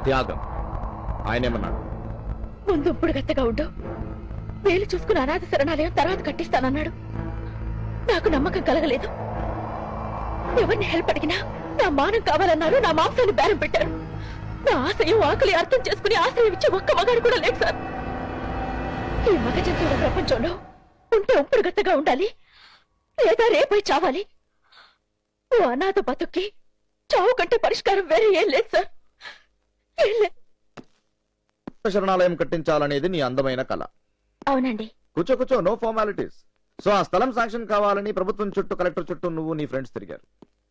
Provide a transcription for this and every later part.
త్యాగం ఆయనేమన్నాడు ముందు ఇప్పుడు గత్తగా ఉండు వేలు చూసుకుని అనాథ శరణాలయం తర్వాత కట్టిస్తానన్నాడు నాకు నమ్మకం కలగలేదు ఎవరిని హెల్ప్ అడిగినా నా మానం కావాలన్నారు నా మాంసాన్ని బేరం పెట్టారు నా ఆశయం ఆకలి అర్థం చేసుకుని ఆశ్రయం ఇచ్చే ఒక్క మగాడు కూడా లేడు సార్ ఈ మగ జంతువుల ప్రపంచంలో ఉంటే ఉప్పుడు గత్తగా ఉండాలి లేదా రేపై చావాలి ఓ అనాథ బతుక్కి చావు కంటే పరిష్కారం వేరే ఏం లేదు సార్ ఏం లేదు శరణాలయం కట్టించాలనేది నీ అందమైన కళ అవునండి కూర్చో కూర్చో నో ఫార్మాలిటీస్ సో ఆ స్థలం శాంక్షన్ కావాలని ప్రభుత్వం చుట్టూ కలెక్టర్ చుట్టూ నువ్వు నీ ఫ్రెండ్స్ తిరిగారు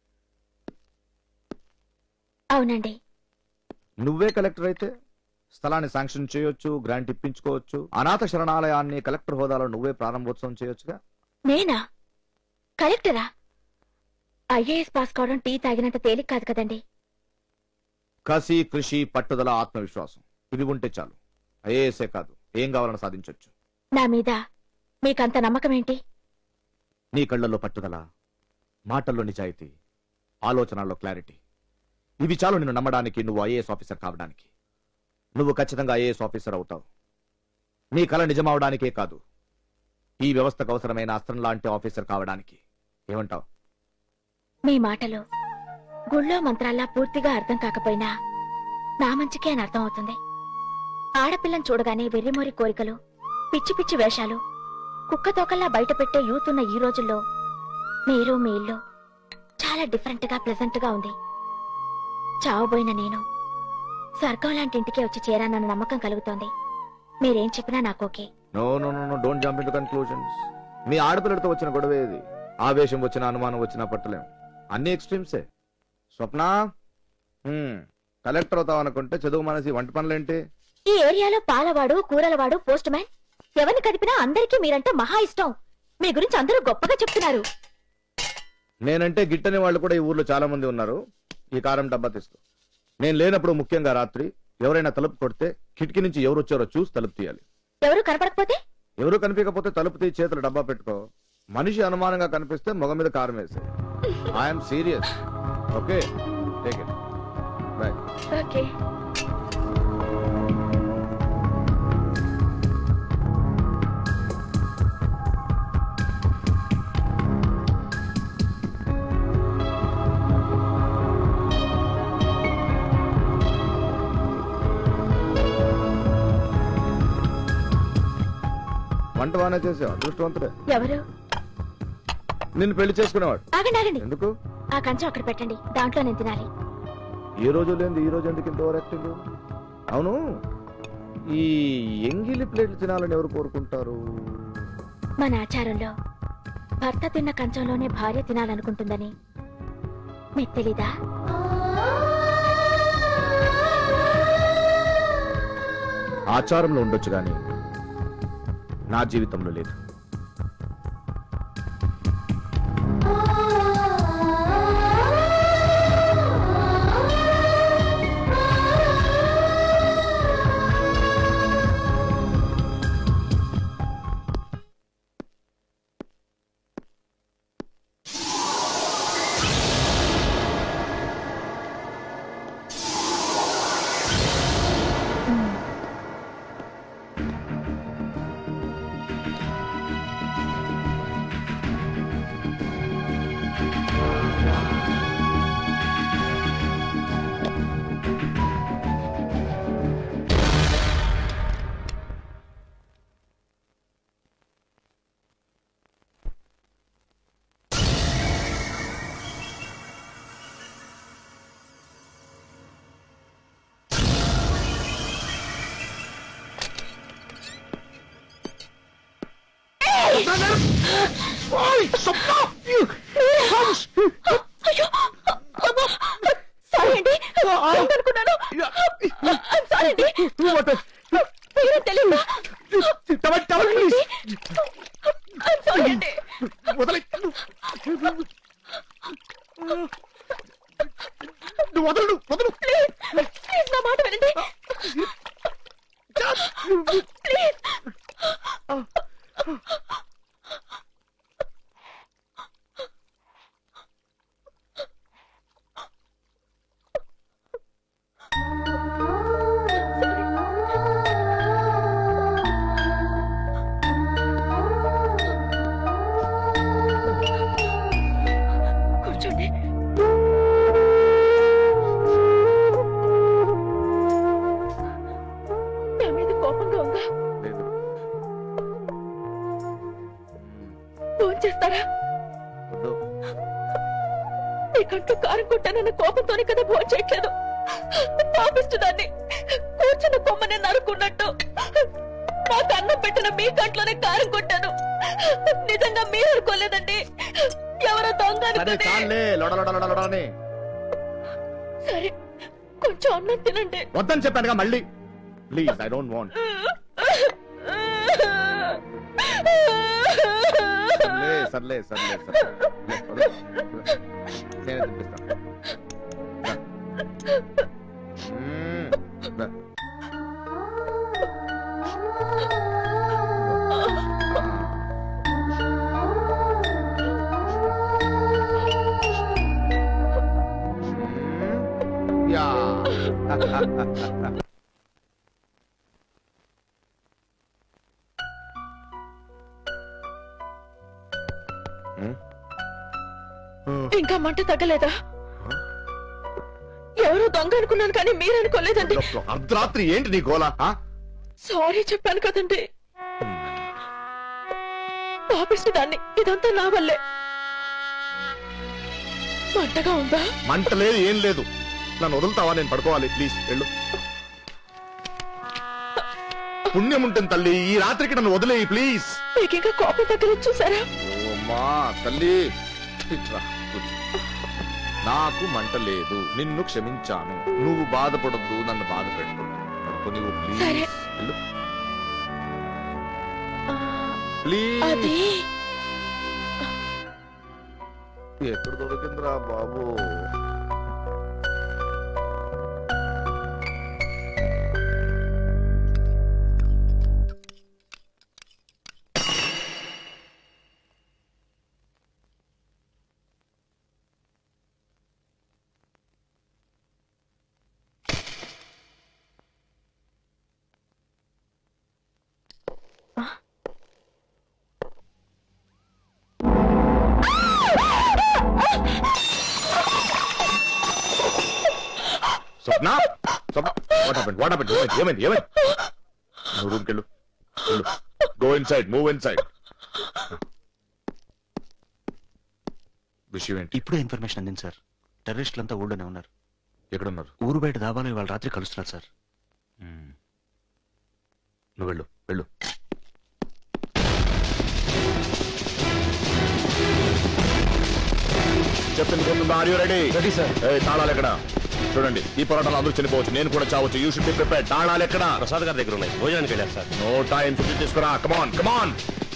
అవునండి నువ్వే కలెక్టర్ అయితే స్థలాన్ని శాంక్షన్ చేయొచ్చు గ్రాంట్ ఇప్పించుకోవచ్చు అనాథ శరణాలయాన్ని కలెక్టర్ హోదాలో నువ్వే ప్రారంభోత్సవం చేయొచ్చుగా నేనా కలెక్టరా ఐఏఎస్ పాస్ కావడం టీ తాగినంత తేలిక కాదు కదండి కసి కృషి పట్టుదల ఆత్మవిశ్వాసం ఇవి ఉంటే చాలు ఐఏఎస్ఏ కాదు ఏం కావాలని సాధించొచ్చు నా మీద మీకంత నమ్మకం ఏంటి నీ కళ్ళల్లో పట్టుదల మాటల్లో నిజాయితీ ఆలోచనల్లో క్లారిటీ ఇవి చాలు నిన్ను నమ్మడానికి నువ్వు ఐఏఎస్ ఆఫీసర్ కావడానికి నువ్వు ఖచ్చితంగా ఐఏఎస్ ఆఫీసర్ అవుతావు నీ కళ నిజమవడానికే కాదు ఈ వ్యవస్థకు అవసరమైన అస్త్రం లాంటి ఆఫీసర్ కావడానికి ఏమంటావు మీ మాటలు గుళ్ళో మంత్రాల్లా పూర్తిగా అర్థం కాకపోయినా నా మంచికే అని అర్థం అవుతుంది ఆడపిల్లని చూడగానే వెర్రిమోరి కోరికలు పిచ్చి పిచ్చి వేషాలు కుక్క తోకల్లా బయట పెట్టే యూత్ ఉన్న ఈ రోజుల్లో మీరు మీ ఇల్లు చాలా డిఫరెంట్ గా ప్లెజెంట్ గా ఉంది చావబోయిన నేను స్వర్గం లాంటి ఇంటికే వచ్చి చేరానన్న నమ్మకం కలుగుతోంది మీరేం చెప్పినా నాకు okay no no no no don't jump in conclusions మీ ఆడపిల్లలతో వచ్చిన గొడవ ఇది ఆవేశం వచ్చిన అనుమానం వచ్చినా పట్టలేం అన్ని ఎక్స్ట్రీమ్సే స్వప్న హ్మ్, కలెక్టర్ అవుతావు అనుకుంటే చదువు మనసి వంట పనులేంటి ఈ ఏరియాలో పాలవాడు కూరలవాడు పోస్ట్ మ్యాన్ ఎవరిని కదిపినా అందరికీ మీరంటే మహా ఇష్టం మీ గురించి అందరూ గొప్పగా చెప్తున్నారు నేనంటే గిట్టని వాళ్ళు కూడా ఈ ఊర్లో చాలా మంది ఉన్నారు ఈ కారం డబ్బా తీసుకో నేను లేనప్పుడు ముఖ్యంగా రాత్రి ఎవరైనా తలుపు కొడితే కిటికీ నుంచి ఎవరు వచ్చారో చూసి తలుపు తీయాలి ఎవరు కనపడకపోతే ఎవరు కనిపించకపోతే తలుపు తీసి చేతులు డబ్బా పెట్టుకో మనిషి అనుమానంగా కనిపిస్తే మొగ మీద కారం వేసే I'm serious okay take it boy okay వంట బాగానే చేసావు అదృష్టవంతుడే ఎవరు నిన్ను పెళ్లి చేసుకునేవాడు ఆగండి ఆగండి ఎందుకు ఆ కంచం అక్కడ పెట్టండి దాంట్లో నేను తినాలి ఈ రోజు లేదు ఈ రోజు ఎందుకు ఇంత ఓవర్ యాక్టింగ్ అవును ఈ ఎంగిలి ప్లేట్లు తినాలని ఎవరు కోరుకుంటారు మన ఆచారంలో భర్త తిన్న కంచంలోనే భార్య తినాలనుకుంటుందని మీకు తెలీదా ఆచారంలో ఉండొచ్చు గాని నా జీవితంలో లేదు సారీ అండి అనుకున్నాను సారీ అండి మీరే తెలియదా సారీ అండి వదలు వదలు ప్లీజ్ నా మాట వినండి ప్లీజ్ ఫోన్ చేస్తారా వద్దు. నీ కంట్లో కారం కొట్టానన్న కోపంతోనే కదా ఫోన్ చేయట్లేదు పాపిస్తు దాన్ని కూర్చున్న కొమ్మని నరుకున్నట్టు నాకు అన్నం పెట్టిన మీ కంట్లోనే కారం కొట్టాను నిజంగా మీరు అనుకోలేదండి ఎవరో దొంగ సరే అనుకుని. చాలే లొడ లొడ లొడ లొడ అని సరే కొంచెం అన్నం తినండి వద్దని చెప్పానుగా మళ్ళీ ప్లీజ్ ఐ డోంట్ వాంట్ సర్లే సర్లే సర్లే సర్లే నేనే తినిపిస్తాను దా. మ్మ్. దా. మ్మ్. యా ఇంకా మంట తగ్గలేదా ఎవరో దొంగ అనుకున్నాను కానీ మీరు అనుకోలేదండి అర్ధరాత్రి ఏంటి నీ గోల ఆ? సారీ చెప్పాను కదండి పాపిస్తు దాన్ని ఇదంతా నా వల్లే మంటగా ఉందా మంట లేదు ఏం లేదు నన్ను వదులుతావా నేను పడుకోవాలి ప్లీజ్ వెళ్ళు పుణ్యం ఉంటుంది తల్లి ఈ రాత్రికి నన్ను వదిలేయి ప్లీజ్ మీకు ఇంకా కోపం తగ్గలేదు చూసారా ఓమా తల్లి ఇట్రా, కూర్చో. నాకు మంట లేదు నిన్ను క్షమించాను నువ్వు బాధపడద్దు నన్ను బాధ పెట్టు పడుకో నువ్వు ప్లీజ్ సరే. వెళ్ళు ఆ, ప్లీజ్ అది ఎక్కడ దొరికిందిరా బాబు Swapna Swapna what happened what happened ఏమైంది ఏమైంది ఏమైంది నువ్వు రూమ్కి వెళ్ళు వెళ్ళు go inside move inside విషయం ఏంటి ఇప్పుడే ఇన్ఫర్మేషన్ అందింది సార్ టెర్రరిస్టులంతా ఊళ్ళోనే ఉన్నారు ఎక్కడున్నారు ఊరు బయట దాబాలో ఇవాళ రాత్రి కలుస్తున్నారు సార్ నువ్వు వెళ్ళు వెళ్ళు చెప్పింది are you ready ready sir ఏ తాళాలు ఎక్కడ చూడండి ఈ పోరాటంలో అందరూ చనిపోవచ్చు నేను కూడా చావచ్చు యూ షుడ్ బి ప్రిపేర్ తాళాలు ఎక్కడ ప్రసాద్ గారి దగ్గర ఉన్నాయి భోజనానికి వెళ్ళారు సార్ నో టైం ఫుడ్ తీసుకురా కమాన్ కమాన్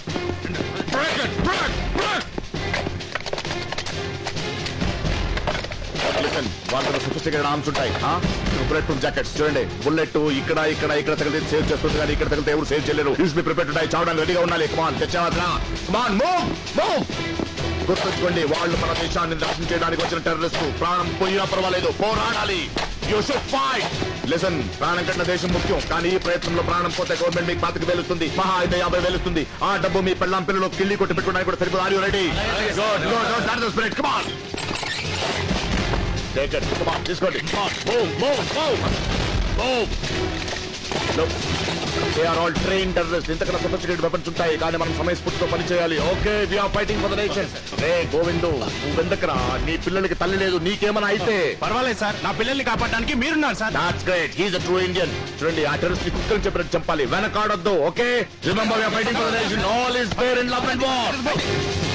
లిసన్ వాళ్ళ సొఫిస్టికేటెడ్ ఆర్మ్స్ ఉంటాయి బుల్లెట్ ప్రూఫ్ జాకెట్స్ చూడండి బుల్లెట్ ఇక్కడ ఇక్కడ ఇక్కడ తగిలితే సేవ్ చేస్తుంది కానీ ఇక్కడ తగిలితే ఎవరు సేవ్ చేయలేరు యూస్ బి ప్రిపేర్ ఉంటాయి చావడానికి రెడీగా ఉండాలి కమాన్ తెచ్చేవద్దా కమాన్ మూవ్ మూవ్ గుర్తుంచుకోండి వాళ్ళు మన దేశాన్ని నాశనం చేయడానికి వచ్చిన టెర్రరిస్టు ప్రాణం పోయినా పర్వాలేదు పోరాడాలి యూ షుడ్ ఫైట్ లిసన్ ప్రాణం కట్టిన దేశం ముఖ్యం కానీ ఈ ప్రయత్నంలో ప్రాణం పోతే గవర్నమెంట్ మీకు పాతికి వెలుస్తుంది మహా అయితే యాభై వెలుస్తుంది ఆ డబ్బు మీ పెళ్ళాం పిల్లలు కిళ్ళి కొట్టి పెట్టుకోవడానికి కూడా సరిపోదు are you ready good good that is spirit come on take it come on తీసుకోండి move move move move they are all train terrorist ఇంతకన్నా సొఫిస్టికేటెడ్ వెపన్స్ ఉంటాయి కానీ మనం సమయస్ఫూర్తితో పని చేయాలి okay we are fighting for the nation రే గోవిందు నువ్వెందుకురా నీ పిల్లలకి తల్లి లేదు నీకేమైనా అయితే పర్వాలేదు సార్ నా పిల్లల్ని కాపాడడానికి మీరున్నారు sir that's great he's a true Indian చూడండి ఆ టెర్రరిస్ట్ ని కుక్కలు చెప్పినట్టు చంపాలి వెనకాడొద్దు okay remember we are fighting for the nation all is fair in love and war